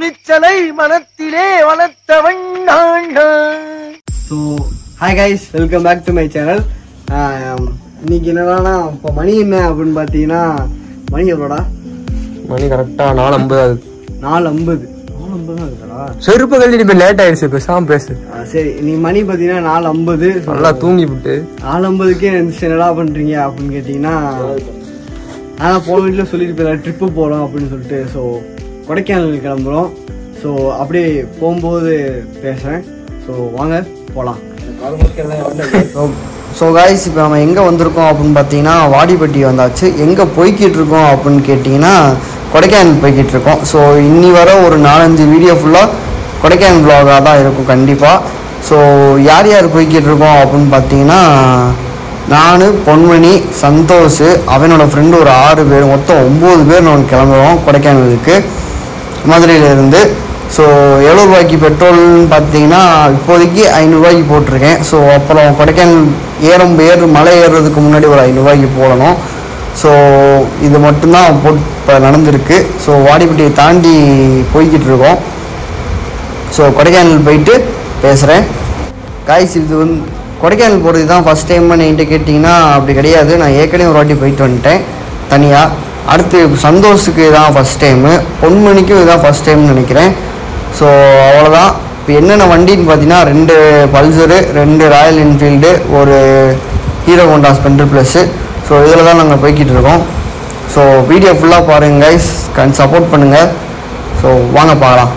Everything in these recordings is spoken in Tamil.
துணிச்சலை மனத்திலே வளர்த்தவன் நான் நான். So hi guys welcome back to my channel இன்னைக்கு என்னடானா இப்போ மணி என்ன அப்படின்னு பார்த்தீங்கன்னா மணி எவ்வளோடா மணி கரெக்டா நாலு ஐம்பது ஆகுது நாலு ஐம்பது நாலு ஐம்பது தான் இருக்குடா செருப்பு கழட்டி இப்ப லேட் ஆயிடுச்சு பேசாம பேசு ஆ, சரி நீ மணி பார்த்தீங்கன்னா நாலு ஐம்பது நல்லா தூங்கி விட்டு நாலு ஐம்பதுக்கே எந்திரிச்சு என்னடா பண்ணுறீங்க அப்படின்னு கேட்டிங்கன்னா ஆனால் போன வீட்டில் சொல்லிட்டு போயிடலாம் ட்ரிப்பு போகிறோம் அப்படின்னு சொல்லிட்டு ஸோ கொடைக்கானல் கிளம்புறோம் ஸோ அப்படியே போகும்போது பேசுகிறேன் ஸோ வாங்க போகலாம் ஸோ காய்ஸ் இப்போ நம்ம எங்கே வந்திருக்கோம் அப்படின்னு பார்த்தீங்கன்னா வாடிப்பட்டி வந்தாச்சு எங்கே போய்கிட்டு இருக்கோம் அப்படின்னு கேட்டிங்கன்னா கொடைக்கானல் போய்கிட்டு இருக்கோம் ஸோ இன்னி வர ஒரு நாலஞ்சு வீடியோ ஃபுல்லாக கொடைக்கானல் vlog-ஆ தான் இருக்கும் கண்டிப்பாக ஸோ யார் யார் போய்கிட்டு இருக்கோம் அப்படின்னு பார்த்தீங்கன்னா நான் பொன்மணி சந்தோஷ் அவனோட ஃப்ரெண்டு ஒரு ஆறு பேர் மொத்தம் ஒம்பது பேர் நான் கிளம்புறோம் கொடைக்கானலுக்கு மதுரையிலேருந்து ஸோ எவ்வளோ ரூபாய்க்கு பெட்ரோல்னு பார்த்தீங்கன்னா இப்போதைக்கு ஐநூறுரூவாய்க்கு போட்டிருக்கேன் ஸோ அப்புறம் கொடைக்கானல் ஏறும் ஏறு மலை ஏறுறதுக்கு முன்னாடி ஒரு ஐநூறுரூவாய்க்கு போடணும் ஸோ இது மட்டும்தான் போட் இப்போ நடந்திருக்கு ஸோ வாடிப்பட்டியை தாண்டி போய்கிட்டு இருக்கோம் ஸோ கொடைக்கானல் போயிட்டு பேசுகிறேன் காய்ஸ் இது வந்து கொடைக்கானல் போகிறது தான் ஃபஸ்ட் டைம் என்கிட்ட கேட்டிங்கன்னா அப்படி கிடையாது நான் ஏற்கனவே ஒரு வாட்டி போயிட்டு வந்துட்டேன் தனியாக அடுத்து சந்தோஷுக்கு தான் ஃபஸ்ட் டைமு பொன்மணிக்கும் இதுதான் ஃபஸ்ட் டைம்னு நினைக்கிறேன் ஸோ அவ்வளோதான் இப்போ என்னென்ன வண்டின்னு பார்த்தீங்கன்னா ரெண்டு பல்சரு ரெண்டு ராயல் என்ஃபீல்டு ஒரு Hero Honda Splendor plus so இதில் தான் நாங்கள் போய்கிட்டு இருக்கோம் ஸோ வீடியோ ஃபுல்லாக பாருங்கள் கைஸ் கன் சப்போர்ட் பண்ணுங்கள் ஸோ வாங்க பார்க்கலாம்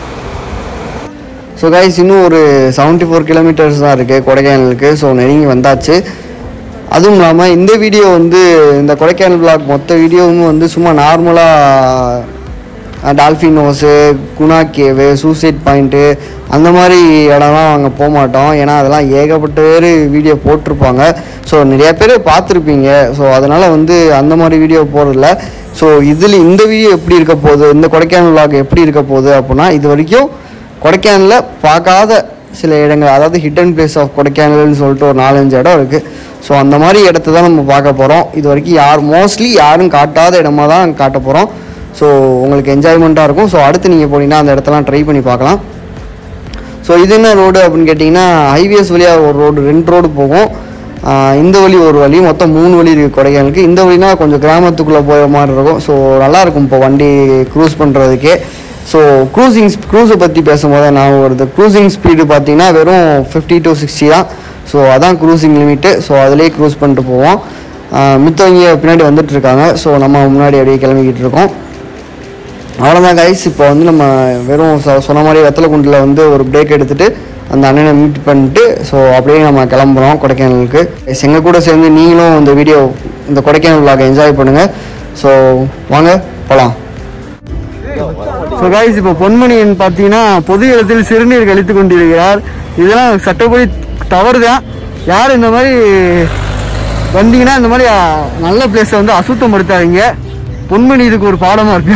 ஸோ கைஸ் இன்னும் ஒரு செவன்ட்டி ஃபோர் கிலோமீட்டர்ஸ் தான் இருக்குது கொடைக்கானலுக்கு ஸோ நெருங்கி வந்தாச்சு அதுவும் இல்லாமல் இந்த வீடியோ வந்து இந்த கொடைக்கானல் vlog மொத்த வீடியோவும் வந்து சும்மா நார்மலாக Dolphin nose Guna cave suicide point அந்த மாதிரி இடம்லாம் அங்கே போக மாட்டோம் ஏன்னா அதெல்லாம் ஏகப்பட்ட பேர் வீடியோ போட்டிருப்பாங்க ஸோ நிறைய பேர் பார்த்துருப்பீங்க ஸோ அதனால் வந்து அந்த மாதிரி வீடியோ போடுறதில்ல ஸோ இதில் இந்த வீடியோ எப்படி இருக்க போகுது இந்த கொடைக்கானல் vlog எப்படி இருக்க போகுது அப்படின்னா இது வரைக்கும் கொடைக்கானலில் பார்க்காத சில இடங்கள் அதாவது ஹிடன் பிளேஸ் ஆஃப் கொடைக்கானல்னு சொல்லிட்டு ஒரு நாலஞ்சு இடம் இருக்குது ஸோ அந்த மாதிரி இடத்த தான் நம்ம பார்க்க போகிறோம் இது வரைக்கும் யார் மோஸ்ட்லி யாரும் காட்டாத இடமா தான் காட்ட போகிறோம் ஸோ உங்களுக்கு என்ஜாய்மெண்ட்டாக இருக்கும் ஸோ அடுத்து நீங்கள் போனீங்கன்னா அந்த இடத்தெல்லாம் ட்ரை பண்ணி பார்க்கலாம் ஸோ இது என்ன ரோடு அப்படின்னு கேட்டிங்கன்னா ஹைவேஸ் வழியாக ஒரு ரோடு ரெண்டு ரோடு போகும் ஆஹ் இந்த வழி ஒரு வழி மொத்தம் மூணு வழி இருக்குது கொடைக்கானலுக்கு இந்த வழினா கொஞ்சம் கிராமத்துக்குள்ளே போகிற மாதிரி இருக்கும் ஸோ நல்லாயிருக்கும் இப்போ வண்டி க்ரூஸ் பண்ணுறதுக்கே ஸோ க்ரூசிங் க்ரூஸை பற்றி பேசும்போது நான் வருது க்ரூசிங் ஸ்பீடு பார்த்தீங்கன்னா வெறும் ஃபிஃப்டி டு சிக்ஸ்டி தான் ஸோ அதான் க்ரூசிங் லிமிட்டு ஸோ அதிலே க்ரூஸ் பண்ணிட்டு போவோம் ஆஹ் மித்தவங்க பின்னாடி வந்துட்டு இருக்காங்க ஸோ நம்ம முன்னாடி அப்படியே கிளம்பிக்கிட்டு இருக்கோம் அவ்வளோதான் கைஸ் இப்போ வந்து நம்ம வெறும் சொ- சொன்ன மாதிரி வெத்தலைக்குண்டில் வந்து ஒரு பிரேக் எடுத்துட்டு அந்த அண்ணனை மீட் பண்ணிட்டு ஸோ அப்படியே நம்ம கிளம்புறோம் கொடைக்கானலுக்கு Guys, எங்க கூட சேர்ந்து நீங்களும் இந்த வீடியோ இந்த கொடைக்கானல் vlog என்ஜாய் பண்ணுங்கள் ஸோ வாங்க போகலாம் ஸோ கைஸ் இப்போ பொன்மணியன் பார்த்தீங்கன்னா பொது இடத்தில் சிறுநீர் கழித்து கொண்டிருக்கிறார் இதெல்லாம் சட்டப்படி தவறு தான் யார் இந்த மாதிரி வந்தீங்கன்னா இந்த மாதிரி அ, நல்ல பிளேஸை வந்து அசுத்தப்படுத்தாதீங்க பொன்மணி இதுக்கு ஒரு பாடமா இருக்கு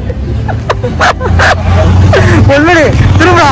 பொன்மணி திரும்பா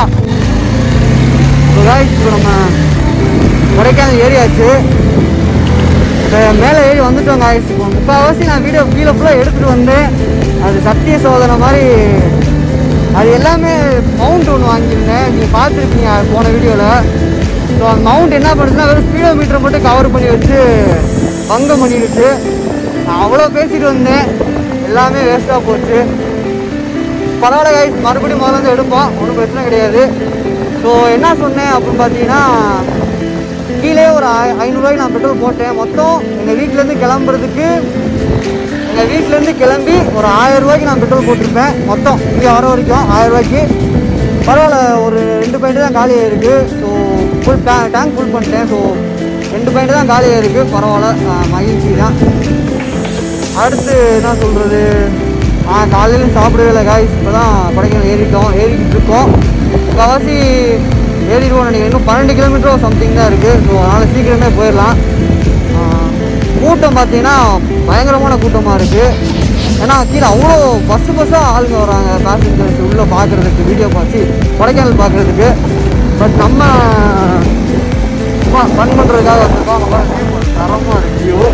இப்போ நம்ம கொடைக்கானல் ஏரியாச்சு இப்போ மேலே ஏறி வந்துட்டோம் காய்ஸ் இப்போ முக்கால்வாசி நான் வீடியோ கீழே ஃபுல்லாக எடுத்துகிட்டு வந்தேன் அது சத்திய சோதனை மாதிரி அது எல்லாமே மவுண்ட் ஒன்று வாங்கியிருந்தேன் நீங்கள் பார்த்துருப்பீங்க போன வீடியோவில் ஸோ அந்த மவுண்ட் என்ன பண்ணுதுன்னா வெறும் ஸ்பீடோ மீட்டரை மட்டும் கவர் பண்ணி வச்சு பங்கம் பண்ணிடுச்சு நான் அவ்வளோ பேசிட்டு வந்தேன் எல்லாமே வேஸ்ட்டாக போச்சு பரவாயில்ல கைஸ் மறுபடியும் முதல்ல இருந்து எடுப்போம் ஒன்றும் பிரச்சனை கிடையாது ஸோ என்ன சொன்னேன் அப்படின்னு பார்த்தீங்கன்னா கீழே ஒரு ஐ- ஐநூறுரூவாய்க்கு நான் பெட்ரோல் போட்டேன் மொத்தம் எங்கள் வீட்டிலேருந்து கிளம்புறதுக்கு எங்கள் வீட்டிலேருந்து கிளம்பி ஒரு ஆயிரம் ரூபாய்க்கு நான் பெட்ரோல் போட்டிருப்பேன் மொத்தம் இங்கே வர வரைக்கும் ஆயிரம் ரூபாய்க்கு பரவாயில்ல ஒரு ரெண்டு பாயிண்ட் தான் காலியாக இருக்குது so full day tank full பண்ணிட்டேன் ஸோ ரெண்டு பாயிண்ட் தான் காலியாக இருக்குது பரவாயில்ல ஆஹ் மகிழ்ச்சி தான் அடுத்து என்ன சொல்கிறது ஆ காலையிலும் சாப்பிடவே இல்லை காய்ஸ் இப்போ தான் கொடைக்கானல் ஏறிட்டோம் ஏறிக்கிட்டு இருக்கோம் முக்கால்வாசி ஏறிடுவோம் நினைக்கிறேன் இன்னும் பன்னெண்டு கிலோமீட்டரோ சம்திங் தான் இருக்குது ஸோ அதனால் சீக்கிரமே போயிடலாம் ஆ, கூட்டம் பார்த்தீங்கன்னா பயங்கரமான கூட்டமாக இருக்குது ஏன்னா கீழே அவ்வளோ பஸ்ஸு பஸ்ஸாக ஆளுங்க வராங்க பேசஞ்சர்ஸ் உள்ளே பார்க்குறதுக்கு வீடியோ பார்த்து கொடைக்கானல் பார்க்குறதுக்கு பட் நம்ம சும்மா ஃபன் பண்ணுறதுக்காக வந்திருக்கோம் அங்கே பாருங்க, view தரமாக இருக்கு view.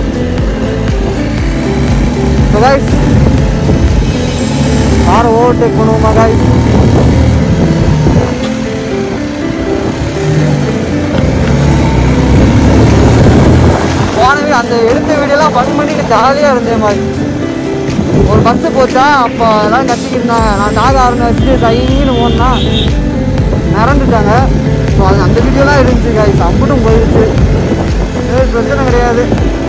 ஸோ கைஸ் காரை ஓவர்டேக் பண்ணுவோமா கைஸ் ஜாலியாக இருந்தேன் மாதிரி ஒரு பஸ்ஸு போச்சா அப்போ எல்லாம் கத்திக்கிட்டு இருந்தாங்க நான் டாக ஆரம்ப வச்சுட்டு சைன்னு ஓடினா நிறந்துட்டாங்க ஸோ அது அந்த வீடியோலாம் இருந்துச்சு காய்ஸ் அம்பட்டும் போயிடுச்சு ஏய், பிரச்சனை கிடையாது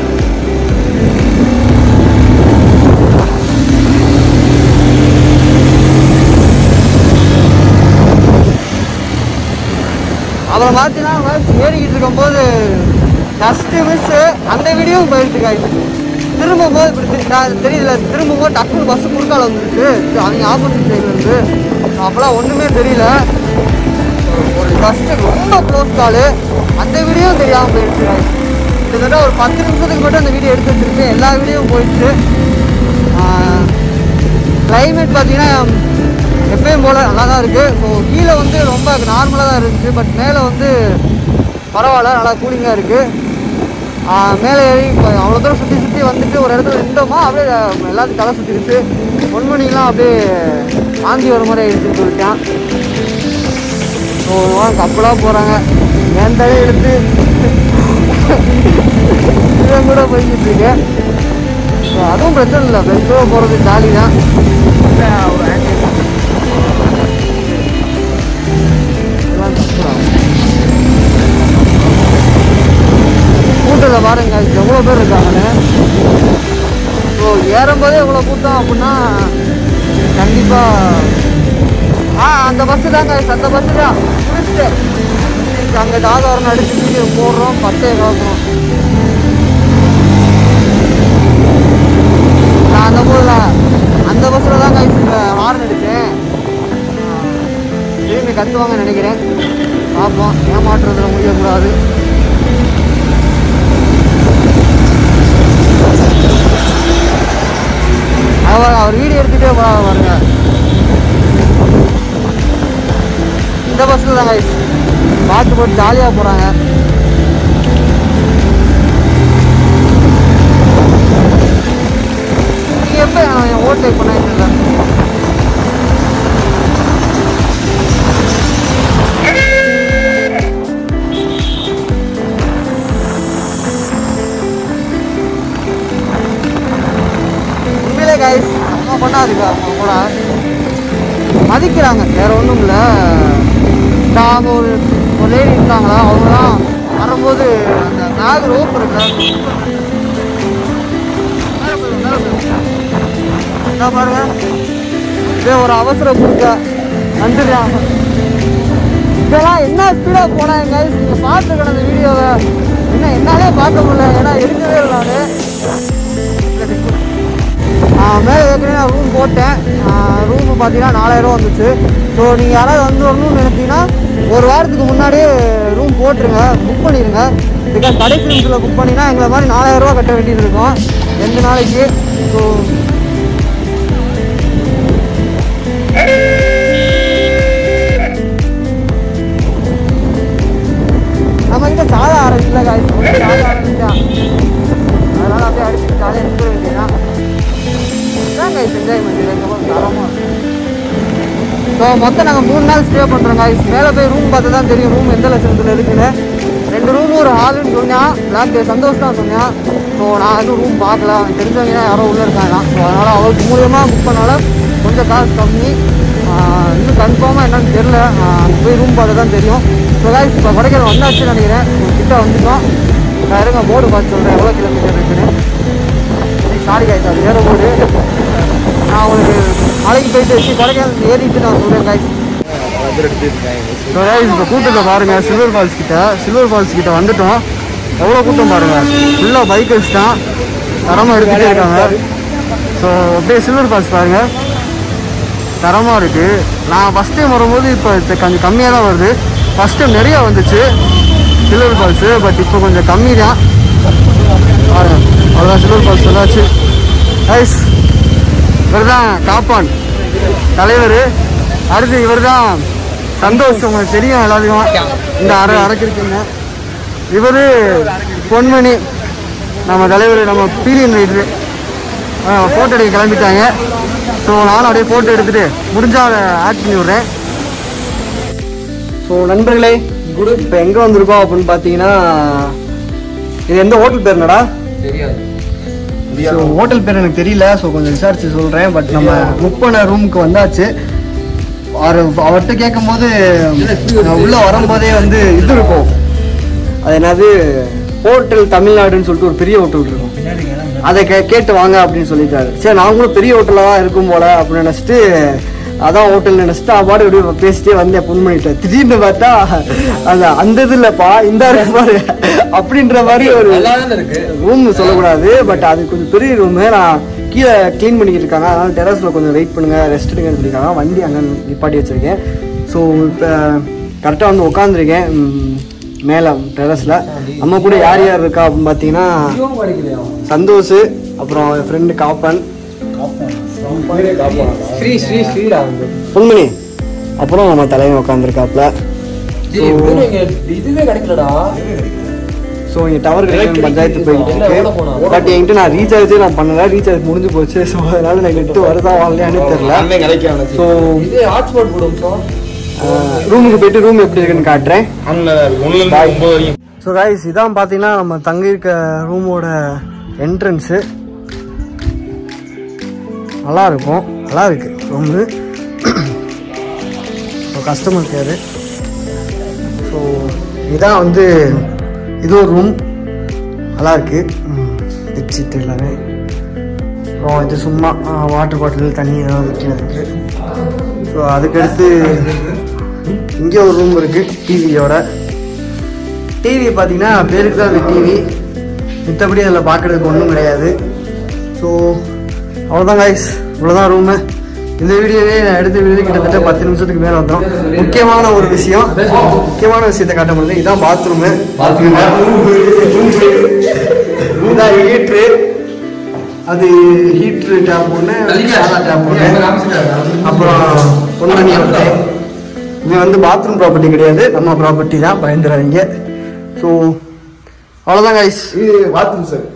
அப்புறம் பார்த்தீங்கன்னா ஏறிக்கிட்டு இருக்கும்போது ஃபஸ்ட்டு மிஸ்ஸு அந்த வீடியோவும் போயிடுச்சு காய்ஸ் திரும்பும் போது இப்படி திரு- நான் தெரியல திரும்பும் போது டக்குனு பஸ்ஸு குறுக்கால வந்துருக்கு அவங்க ஆப்போசிட் சைடில் இருந்து அப்போலாம் ஒன்றுமே தெரியல ஒரு ஃபஸ்ட்டு ரொம்ப க்ளோஸ் காலு அந்த வீடியோ தெரியாமல் போயிடுச்சு guys. கிட்டத்தட்ட ஒரு பத்து நிமிஷத்துக்கு மட்டும் அந்த வீடியோ எடுத்து வச்சிருக்கேன் எல்லா வீடியோவும் போயிடுச்சு கிளைமேட் பார்த்தீங்கன்னா எப்பயும் போல் நல்லா தான் இருக்குது ஸோ கீழே வந்து ரொம்ப நார்மலாக தான் இருந்துச்சு பட் மேலே வந்து பரவாயில்ல நல்லா கூலிங்காக இருக்குது மேலே ஏறி இப்போ அவ்வளோ தூரம் சுற்றி சுற்றி வந்துட்டு ஒரு இடத்துல நின்றோமா அப்படியே எல்லாத்துக்கும் தலை சுற்றிருச்சு ஒன் மணிக்கெலாம் அப்படியே ஆந்தி வர மாதிரி ஆயிடுச்சுன்னு சொல்லிட்டேன் ஸோ கப்பலாக போகிறாங்க என் தலையை எடுத்து இவன் கூட போய்கிட்டு இருக்கேன் ஸோ அதுவும் பிரச்சனை இல்லை பெருசாக போகிறது ஜாலி தான் இதெல்லாம் கஷ்டம். கூட்டத்தில் பாருங்க எவ்வளோ பேர் இருக்காங்கன்னு ஸோ ஏறும்போதே இவ்வளோ கூட்டம் அப்படின்னா கண்டிப்பாக ஆ அந்த பஸ்ஸு தாங்க அந்த பஸ்ஸு தான் முடிச்சுட்டு அங்கே தாதாரம் அடிச்சுட்டு போடுறோம் பட்டையை கலக்குறோம் நான் அந்த போல அந்த பஸ்ஸில் தான் கைஸ் ஹார்ன் அடித்தேன் திரும்பி கத்துவாங்கன்னு நினைக்கிறேன் பார்ப்போம் ஏமாற்றுறதுல முடியக்கூடாது அவர் அவர் வீடியோ எடுத்துகிட்டே போகிறாங்க பாருங்க இந்த பஸ்ஸில் தான் கைஸ் பாட்டு போட்டு ஜாலியாக போகிறாங்க நீங்கள் எப்போ ஓட்டை பண்ண உண்மையிலே கைஸ் அம்மா பண்ணாதுங்க அவங்க கூட மதிக்கிறாங்க வேற ஒன்றும் இல்லை நான் ஒரு ஒரு லேடி இருந்தாங்களா அவங்களாம் வரும்போது அந்த பேக் ரோப் இருக்குல்ல மேல போயிரும், மேல போயிரும். இதோ பாருங்க இதே ஒரு அவசர கொடுக்க வந்துடுறாங்க இதெல்லாம் என்ன ஸ்பீடாக போனாங்க guys. நீங்க பார்த்துருக்கணும் அந்த வீடியோவை என்ன என்னாலே பார்க்க முடியல ஏன்னா எடுக்கவே இல்லை நான் மேலே ஏற்கனவே நான் ரூம் போட்டேன் ரூம் பார்த்தீங்கன்னா நாலாயிரம் வந்துச்சு ஸோ நீங்கள் யாராவது வந்து வரணும்னு நினைச்சீங்கன்னா ஒரு வாரத்துக்கு முன்னாடியே ரூம் போட்டுருங்க புக் பண்ணிடுங்க பிகாஸ் கடைசி நிமிஷத்தில் புக் பண்ணினா எங்களை மாதிரி நாலாயிரம் ரூபா கட்ட வேண்டியது இருக்கும் ரெண்டு நாளைக்கு ஸோ நம்ம கிட்ட சாதா ஆரம்பிக்கல காய்ச்சி சாதா ஆரம்பிச்சா அதனால அப்படியே அடிச்சு ஜாலியாக இருக்க வேண்டியதான் இதான் கைஸ் என்ஜாய்மெண்ட் இதுக்கப்புறம் தரமாக ஸோ மொத்தம் நாங்கள் மூணு நாள் ஸ்டே பண்ணுறோம் கைஸ் மேலே போய் ரூம் பார்த்து தான் தெரியும் ரூம் எந்த லட்சத்தில் இருக்குன்னு ரெண்டு ரூம் ஒரு ஹாலுன்னு சொன்னான் பிளாக் சந்தோஷ் தான் சொன்னான் ஸோ நான் எதுவும் ரூம் பார்க்கல அவன் தெரிஞ்சவங்க தான் யாரோ உள்ளே இருக்காங்க ஸோ அதனால் அவருக்கு மூலியமாக புக் பண்ணால கொஞ்சம் காசு கம்மி ஆஹ் இன்னும் கன்ஃபார்மாக என்னன்னு தெரில அங்கே போய் ரூம் பார்த்து தான் தெரியும் ஸோ கைஸ் இப்போ கொடைக்கானல் வந்தாச்சுன்னு நினைக்கிறேன் கிட்ட வந்துட்டோம் நான் இருங்க போர்டு பார்த்து சொல்கிறேன் எவ்வளோ கிலோமீட்டர் இருக்குன்னு சாரி காய்ஸ் அது வேற போர்டு நான் உங்களுக்கு மலைக்கு போயிட்டு வச்சு கொடைக்கானல் ஏறிட்டு நான் சொல்கிறேன் காய்ஸ் இப்போ கூட்டத்தை பாருங்க சில்வர் ஃபால்ஸ் கிட்ட சில்வர் ஃபால்ஸ் கிட்ட வந்துட்டோம் எவ்வளோ கூட்டம் பாருங்க ஃபுல்லாக பைக்கர்ஸ் தான் தரமாக எடுத்துகிட்டே இருக்காங்க ஸோ அப்படியே சில்வர் ஃபால்ஸ் பாருங்க தரமாக இருக்குது நான் ஃபஸ்ட் டைம் வரும்போது இப்போ இது கொஞ்சம் கம்மியாக தான் வருது ஃபஸ்ட் டைம் நிறைய வந்துச்சு சில்வர் ஃபால்ஸு பட் இப்போ கொஞ்சம் கம்மி தான் பாருங்க அவ்வளோதான் சில்வர் ஃபால்ஸ் சொல்லாச்சு ஐஸ் இவர் தான் காப்பான் தலைவர் அடுத்து இவர் தான் சந்தோஷ் உங்களுக்கு தெரியும் எல்லாத்துக்கும் இந்த அரை அரைக்கிருக்கீங்க இவர் பொன்மணி நம்ம தலைவர் நம்ம பீரியன் ரைட்ரு ஃபோட்டோ எடுக்க கிளம்பிட்டாங்க ஸோ நானும் அப்படியே ஃபோட்டோ எடுத்துட்டு முடிஞ்சா அதை ஆட் பண்ணி விட்றேன் ஸோ நண்பர்களே குரு இப்போ எங்கே வந்திருக்கோம் அப்படின்னு பார்த்தீங்கன்னா இது எந்த ஹோட்டல் பேர் என்னடா தெரியாது ஸோ ஹோட்டல் பேர் எனக்கு தெரியல ஸோ கொஞ்சம் விசாரிச்சு சொல்கிறேன் பட் நம்ம புக் பண்ண ரூமுக்கு வந்தாச்சு அவர் அவர்கிட்ட கேட்கும் போது உள்ளே வரும்போதே வந்து இது இருக்கும் அது என்னது ஹோட்டல் தமிழ்நாடுன்னு சொல்லிட்டு ஒரு பெரிய ஹோட்டல் இருக்கும் அதை கே கேட்டு வாங்க அப்படின்னு சொல்லிட்டாரு சரி நாங்களும் பெரிய ஹோட்டலில் தான் இருக்கும் போல அப்படின்னு நினச்சிட்டு அதான் ஹோட்டல் நினச்சிட்டு பாடு இப்படி பேசிட்டே வந்தேன் பொண்ணு பண்ணிட்டேன் திடீர்னு பார்த்தா அந்த அந்த இது இல்லைப்பா இந்த இருக்கு பாரு அப்படின்ற மாதிரி ஒரு இருக்கு ரூம் சொல்லக்கூடாது பட் அது கொஞ்சம் பெரிய ரூமு நான் கீழே க்ளீன் பண்ணிக்கிட்டு இருக்காங்க அதனால டெரஸில் கொஞ்சம் வெயிட் பண்ணுங்க ரெஸ்ட் எடுங்கன்னு சொல்லியிருக்காங்க வண்டி அங்கே நிப்பாட்டி வச்சிருக்கேன் ஸோ இப்போ கரெக்டாக வந்து உட்காந்துருக்கேன் மேலே டெரஸில் நம்ம கூட யார் யார் இருக்கா அப்படின்னு பார்த்தீங்கன்னா சந்தோஷ் அப்புறம் என் ஃப்ரெண்டு காப்பன் ஸ்ரீ ஸ்ரீ ஸ்ரீராம் பொன்மணி அப்புறம் நம்ம தலைவன் உட்காந்துருக்காப்ல இதுவே கிடைக்கலடா ஸோ இங்கே டவர் கிடைக்கும் பஞ்சாயத்து போயிட்டு இருக்கு பட் என்கிட்ட நான் ரீசார்ஜே நான் பண்ணல ரீசார்ஜ் முடிஞ்சு போச்சு ஸோ அதனால நான் நெட்டு வருதா வரலையான்னு தெரியல ஸோ இது ஹாட்ஸ்பாட் போடும் ரூமுக்கு போயிட்டு ரூம் எப்படி இருக்குன்னு காட்டுறேன் ஸோ கைஸ் இதான் பார்த்தீங்கன்னா நம்ம தங்கியிருக்க ரூமோட என்ட்ரன்ஸு நல்லா இருக்கும் நல்லா இருக்கு room so customer care so இதான் வந்து இது ஒரு ரூம் நல்லா இருக்கு பெட்ஷீட் எல்லாமே அப்புறம் இது சும்மா வாட்டர் பாட்டில் தண்ணி ஏதாவது வைக்கிறதுக்கு ஸோ அதுக்கடுத்து இங்கே ஒரு ரூம் இருக்கு டிவியோட டிவி பார்த்தீங்கன்னா பேருக்கு தான் அது டிவி மித்தபடி அதில் பார்க்குறதுக்கு ஒன்றும் கிடையாது ஸோ அவ்வளோதான் காய்ஸ் இவ்வளோதான் ரூமு இந்த வீடியோவே நான் எடுத்த வீடியோ கிட்டத்தட்ட பத்து நிமிஷத்துக்கு மேலே வந்துடும் முக்கியமான ஒரு விஷயம் முக்கியமான விஷயத்தை காட்ட முடியல இதான் பாத்ரூமு இதான் ஹீட்ரு அது ஹீட்ரு டேப் ஒன்று சாதா டேப் ஒன்று அப்புறம் பொன்னணி ஒன்று இது வந்து பாத்ரூம் ப்ராப்பர்ட்டி கிடையாது நம்ம ப்ராப்பர்ட்டி தான் பயந்துடாதீங்க ஸோ அவ்வளோதான் கைஸ் இது பாத்ரூம் சார்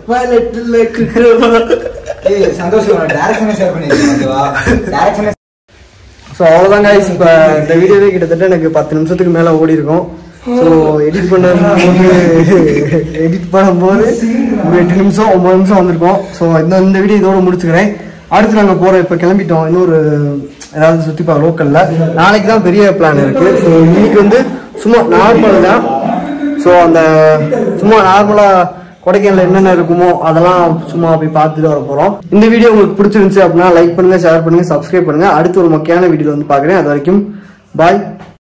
ஏய் சந்தோஷம் டைரக்ஷனே ஷேர் பண்ணிருக்கேன் ஓகேவா டைரக்ஷனே ஸோ அவ்வளோதான் கைஸ் இப்போ இந்த வீடியோவே கிட்டத்தட்ட எனக்கு பத்து நிமிஷத்துக்கு மேலே ஓடி இருக்கும் ஸோ எடிட் பண்ணும்போது எடிட் பண்ணும்போது ஒரு எட்டு நிமிஷம் ஒம்பது நிமிஷம் வந்திருக்கோம் ஸோ இந்த இந்த வீடியோ இதோட முடிச்சுக்கிறேன் அடுத்து நாங்கள் போகிறோம் இப்போ கிளம்பிட்டோம் இன்னொரு ஏதாவது சுற்றி பார்க்க லோக்கலில் நாளைக்கு தான் பெரிய பிளான் இருக்குது ஸோ இன்னைக்கு வந்து சும்மா நார்மல் தான் ஸோ அந்த சும்மா நார்மலாக கொடைக்கானல என்னென்ன இருக்குமோ அதெல்லாம் சும்மா போய் பார்த்துட்டு வர போகிறோம் இந்த வீடியோ உங்களுக்கு பிடிச்சிருந்துச்சு அப்படின்னா லைக் பண்ணுங்க ஷேர் பண்ணுங்க சப்ஸ்கிரைப் பண்ணுங்க அடுத்து ஒரு முக்கியமான வீடியோ வந்து பார்க்குறேன் அது வரைக்கும் பாய்